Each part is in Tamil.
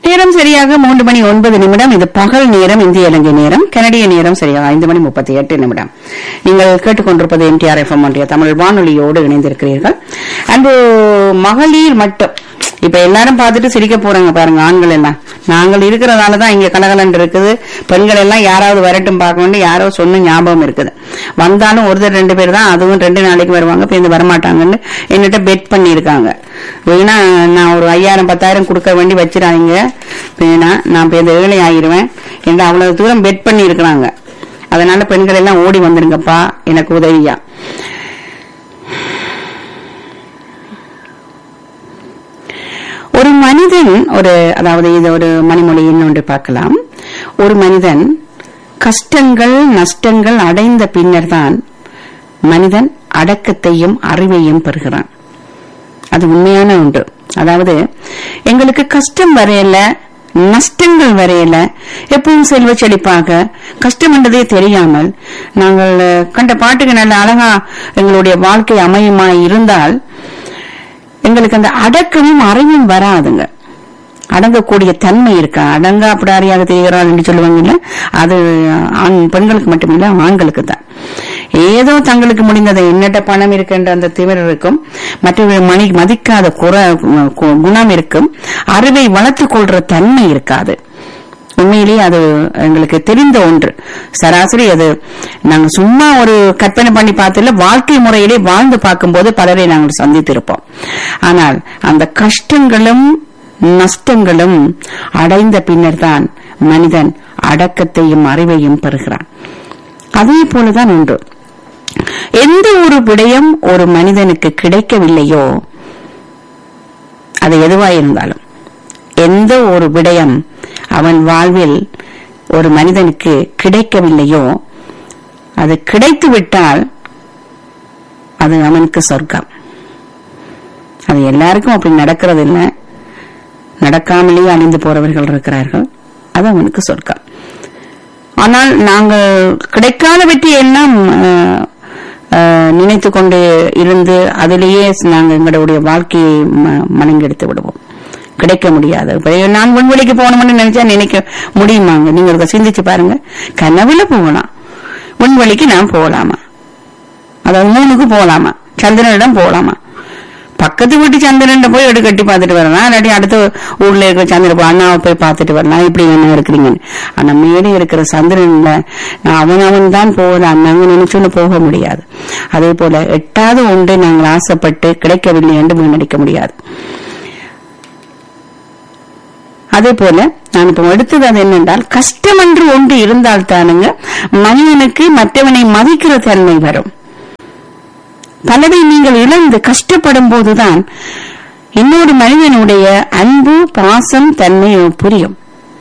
நேரம் சரியாக மூன்று மணி ஒன்பது நிமிடம் இது பகல் நேரம் இந்திய இலங்கை நேரம் கனடிய நேரம் சரியாக ஐந்து மணி முப்பத்தி எட்டு நிமிடம் நீங்கள் கேட்டுக்கொண்டிருப்பது எம்டிஆர் எஃப்எம் ஒன்றிய தமிழ் வானொலியோடு இணைந்திருக்கிறீர்கள் அன்பு மகளிர் மட்டும் இப்ப எல்லாரும் பார்த்துட்டு சிரிக்க போறாங்க பாருங்க ஆண்கள் எல்லாம் நாங்கள் இருக்கிறதால தான் இங்க கலகலன் இருக்குது பெண்கள் எல்லாம் யாராவது வரட்டும் பார்க்கணும்னு யாரோ சொன்ன ஞாபகம் இருக்குது வந்தாலும் ஒருத்தர் ரெண்டு பேர் தான் அதுவும் ரெண்டு நாளைக்கு வருவாங்க இப்ப இந்த வரமாட்டாங்கன்னு என்கிட்ட பெட் பண்ணியிருக்காங்க வேணா நான் ஒரு ஐயாயிரம் பத்தாயிரம் கொடுக்க வேண்டி வச்சிடாதீங்க வேணா நான் இப்ப இந்த ஏழை ஆகிருவேன் என்று அவ்வளவு தூரம் பெட் பண்ணி இருக்கிறாங்க அதனால பெண்கள் எல்லாம் ஓடி வந்துருங்கப்பா எனக்கு உதவியா ஒரு மனிதன் ஒரு அதாவது இது ஒரு மணிமொழியின் ஒன்று பார்க்கலாம் ஒரு மனிதன் கஷ்டங்கள் நஷ்டங்கள் அடைந்த பின்னர் தான் மனிதன் அடக்கத்தையும் அறிவையும் பெறுகிறான் அது உண்மையான ஒன்று அதாவது எங்களுக்கு கஷ்டம் வரையல நஷ்டங்கள் வரையல எப்பவும் செல்வ செழிப்பாக கஷ்டம் என்றதே தெரியாமல் நாங்கள் கண்ட பாட்டுக்கு நல்ல அழகா எங்களுடைய வாழ்க்கை அமையுமா இருந்தால் எங்களுக்கு அந்த அடக்கமும் அறிவும் வராதுங்க அடங்கக்கூடிய தன்மை இருக்கா அடங்கா பிடாரியாக தெரிகிறாள் என்று சொல்லுவாங்கல்ல அது ஆண் பெண்களுக்கு மட்டுமில்ல ஆண்களுக்கு தான் ஏதோ தங்களுக்கு முடிந்ததை என்னட்ட பணம் இருக்கின்ற அந்த திமிர் இருக்கும் மற்றவர்கள் மணி மதிக்காத குற கு- குணம் இருக்கும் அறிவை வளர்த்துக் கொள்ற தன்மை இருக்காது உண்மையிலேயே அது எங்களுக்கு தெரிந்த ஒன்று சராசரி அது நாங்க சும்மா ஒரு கற்பனை பண்ணி பார்த்ததில்ல வாழ்க்கை முறையிலே வாழ்ந்து பார்க்கும்போது பலரை நாங்கள் சந்தித்திருப்போம் ஆனால் அந்த கஷ்டங்களும் நஷ்டங்களும் அடைந்த பின்னர் தான் மனிதன் அடக்கத்தையும் அறிவையும் பெறுகிறான் அதே போலதான் ஒன்று எந்த ஒரு விடயம் ஒரு மனிதனுக்கு கிடைக்கவில்லையோ அது எதுவாயிருந்தாலும் எந்த ஒரு விடயம் அவன் வாழ்வில் ஒரு மனிதனுக்கு கிடைக்கவில்லையோ அது கிடைத்து விட்டால் அது அவனுக்கு சொர்க்கம் அது எல்லாருக்கும் அப்படி நடக்கிறது இல்லை நடக்காமலேயே அழிந்து போறவர்கள் இருக்கிறார்கள் அது அவனுக்கு சொர்க்கம் ஆனால் நாங்கள் கிடைக்காத வெற்றி எல்லாம் அஹ், அஹ், நினைத்து கொண்டு இருந்து அதிலேயே நாங்கள் எங்களுடைய வாழ்க்கையை ம- மணங்கெடுத்து விடுவோம் கிடைக்க முடியாது இப்ப நான் விண்வெளிக்கு போகணும்னு நினைச்சா நினைக்க முடியுமாங்க நீங்க ஒருக்கா சிந்திச்சு பாருங்க கனவுல போகலாம் விண்வெளிக்கு நான் போகலாமா அதாவது மூணுக்கு போகலாமா சந்திரனிடம் போகலாமா பக்கத்து வீட்டு சந்திரன் போய் எடுத்து கட்டி பார்த்துட்டு வரலாம் இல்லாட்டி அடுத்த ஊர்ல இருக்கிற சந்திரன் போய் அண்ணாவை போய் பார்த்துட்டு வரலாம் இப்படி என்ன இருக்கிறீங்க ஆனா மேலே இருக்கிற சந்திரன்ல அவன் அவன் தான் போகிறான் நாங்க நினைச்சோன்னு போக முடியாது அதே போல எட்டாவது ஒன்று நாங்கள் ஆசைப்பட்டு கிடைக்கவில்லை என்று வீணடிக்க முடியாது அதே போல நான் இப்ப எடுத்தது அது என்னென்றால் கஷ்டம் என்று ஒன்று இருந்தால் தானுங்க மனிதனுக்கு மற்றவனை மதிக்கிற தன்மை வரும் பலதை நீங்கள் இழந்து கஷ்டப்படும் போதுதான் இன்னொரு மனிதனுடைய அன்பு பாசம் தன்மை புரியும்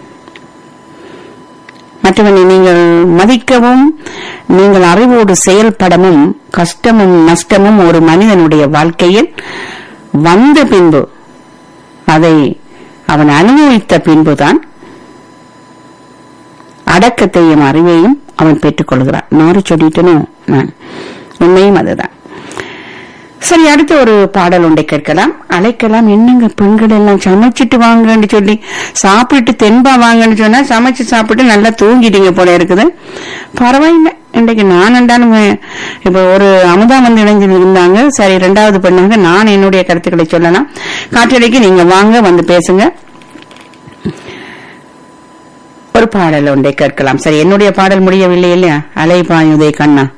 மற்றவனை நீங்கள் மதிக்கவும் நீங்கள் அறிவோடு செயல்படவும் கஷ்டமும் நஷ்டமும் ஒரு மனிதனுடைய வாழ்க்கையில் வந்த பின்பு அதை அவன் அனுபவித்த பின்புதான் அடக்கத்தையும் அறிவையும் அவன் பெற்றுக் கொள்கிறான் நாரி சொல்லிட்டனோ நான் உண்மையும் அதுதான் சரி அடுத்த ஒரு பாடல் ஒன்றை கேட்கலாம் அழைக்கலாம் என்னங்க பெண்கள் எல்லாம் சமைச்சிட்டு வாங்கன்னு சொல்லி சாப்பிட்டு தென்பா வாங்கன்னு சொன்னா சமைச்சு சாப்பிட்டு நல்லா தூங்கிட்டீங்க போல இருக்குது பரவாயில்லை இன்றைக்கு நான் என்றாலும் இப்ப ஒரு அமுதா வந்து இணைஞ்சு இருந்தாங்க சரி ரெண்டாவது பெண்ணாங்க நான் என்னுடைய கருத்துக்களை சொல்லலாம் காற்றடைக்கு நீங்க வாங்க வந்து பேசுங்க ஒரு பாடல் ஒன்றை கேட்கலாம் சரி என்னுடைய பாடல் முடியவில்லை இல்லையா அலை பாயுதே கண்ணா